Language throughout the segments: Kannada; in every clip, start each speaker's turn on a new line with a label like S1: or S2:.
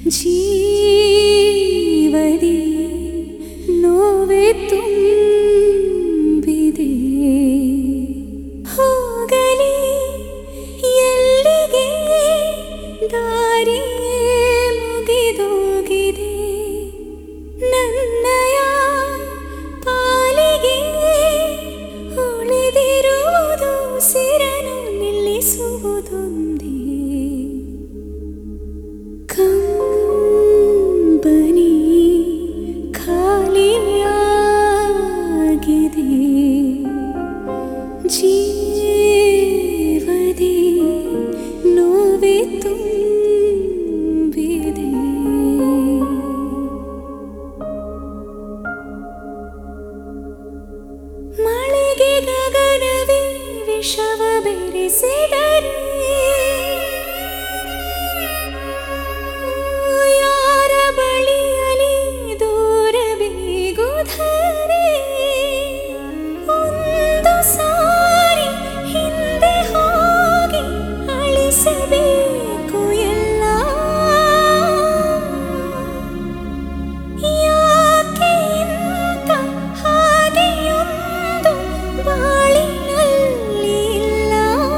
S1: ಜೀವದಿ ನೋವೆ ತುಂಬಿದೆ ಹೋಗಲಿ ಎಲ್ಲಿಗೆ ದಾರಿಯೇ ಮುಗಿದೋಗಿದೆ ನನ್ನಯ ಪಾಲಿಗೆ ಉಳಿದಿರುವುದು ಸಿರನು ನಿಲ್ಲಿಸುವುದೊಂದೇ ಕಂಬನಿ ಖಾಲಿಯಾಗಿದೆ ಜೀವದಿ ನೋವೆ ತುಂಬಿದೆ ಮಳೆಗೆ ಗಗನವೇ ವಿಷವ ಬೆರೆಸಿದರೆ ಯಾರ ಬಳಿಯಲಿ ದೂರ ಬೇಗುದರೆ ಒಂದು ಸಾರಿ ಹಿಂದೆ ಹೋಗಿ ಅಳಿಸಬೇಕು ಎಲ್ಲ ಯಾಕೆ ಇಂಥ ಹಾದಿಯೊಂದು ಬಾಳಿನಲ್ಲಿ ಇಲ್ಲ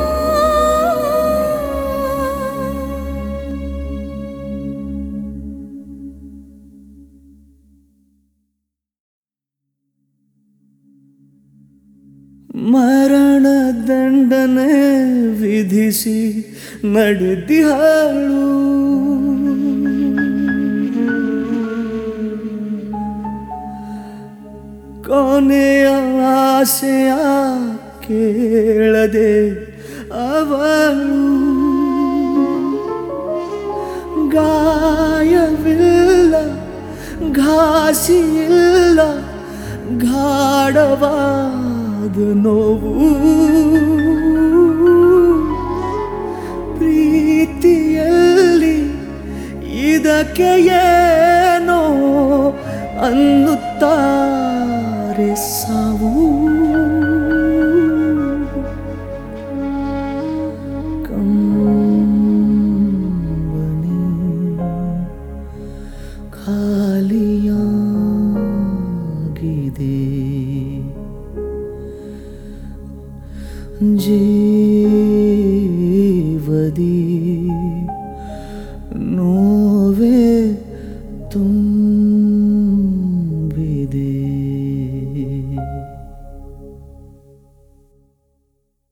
S2: ಮರಣ ದಂಡನೆ ವಿಧಿಸಿ ನಡೆದಿಹಾಳು ಕೊನೆಯ ಆಸೆಯ ಕೇಳದೆ ಅವಳು ಗಾಯವಿಲ್ಲ ಘಾಸಿಯಿಲ್ಲ ಗಾಢವಾದ ನೋವು ಪ್ರೀತಿಯಲ್ಲಿ ಇದಕ್ಕೆ ಏನೋ ಅನ್ನುತ್ತಾರೆ ಸಾವು ಕಂಬನಿ ಖಾಲಿಯಾಗಿದೆ ಜೀವದಿ